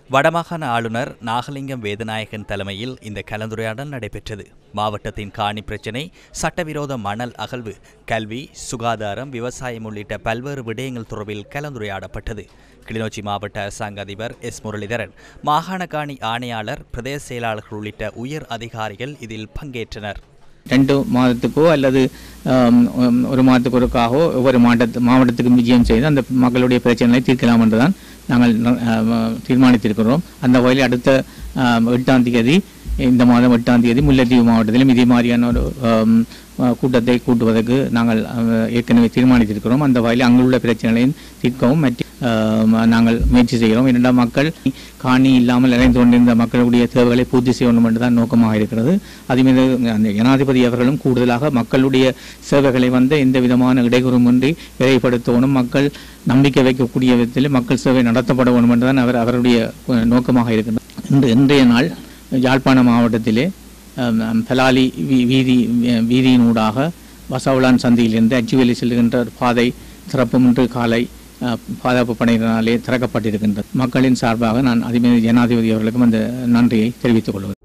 வடமாகாண ஆளுநர் நாகலிங்கம் வேதநாயகன் தலைமையில் இந்த கலந்துரையாடல் நடைபெற்றது மாவட்டத்தின் காணி பிரச்சினை சட்டவிரோத மணல் அகழ்வு கல்வி சுகாதாரம் விவசாயம் உள்ளிட்ட பல்வேறு விடயங்கள் தொடர்பில் கலந்துரையாடப்பட்டது கிளிநொச்சி மாவட்ட அரசாங்க அதிபர் எஸ் முரளிதரன் மாகாண காணி ஆணையாளர் பிரதேச செயலாளர்கள் உள்ளிட்ட உயர் அதிகாரிகள் இதில் பங்கேற்றனர் ரெண்டு மாதத்துக்கோ அல்லது ஆம், உம், ஒரு மாதத்துக்கு ஒருக்காகவோ ஒவ்வொரு மாவட்ட மாவட்டத்துக்கு விஜயம் செய்து அந்த மக்களுடைய பிரச்சனைகளை தீர்க்கலாம் என்றுதான் நாங்கள் ஆம், தீர்மானித்திருக்கிறோம் அந்த வகையில் அடுத்த ஆம், எட்டாம் தேதி இந்த மாதம் எட்டாம் தேதி முல்லைத்தீவு மாவட்டத்திலும் இதே மாதிரியான ஒரு ஆம், ஆ, கூட்டத்தை கூட்டுவதற்கு நாங்கள் ஆ, ஏற்கனவே தீர்மானித்திருக்கிறோம் அந்த வகையில் அங்குள்ள பிரச்சனைகளையும் தீர்க்கவும் மற்றும் ஆம், நாங்கள் முயற்சி செய்கிறோம் இரண்டாம் மக்கள் காணி இல்லாமல் இணைந்து கொண்டிருந்த மக்களுடைய தேவைகளை பூர்த்தி செய்ய வேண்டும் என்றுதான் நோக்கமாக இருக்கிறது அதே மீது அந்த ஜனாதிபதி அவர்களும் கூடுதலாக மக்களுடைய சேவைகளை வந்து எந்த விதமான இடையூறுமின்றி விரைவுபடுத்தவும் மக்கள் நம்பிக்கை வைக்கக்கூடிய விதத்தில் மக்கள் சேவை நடத்தப்பட வேண்டும் என்றுதான் அவர் அவருடைய அஹ், நோக்கமாக இருக்கின்றது இன்று இன்றைய நாள் யாழ்ப்பாண மாவட்டத்திலே அம், அம், பலாலி வீ- வீதி வி- வீதியினூடாக வசவுலான் சந்தியிலிருந்து அச்சுவேலி செல்கின்ற ஒரு பாதை சிறப்பும் இன்று காலை அஹ், பாதுகாப்பு படையினராலே திறக்கப்பட்டிருக்கின்றது மக்களின் சார்பாக நான் அதிமீது ஜனாதிபதி அவர்களுக்கும் அந்த நன்றியை தெரிவித்துக் கொள்கிறேன்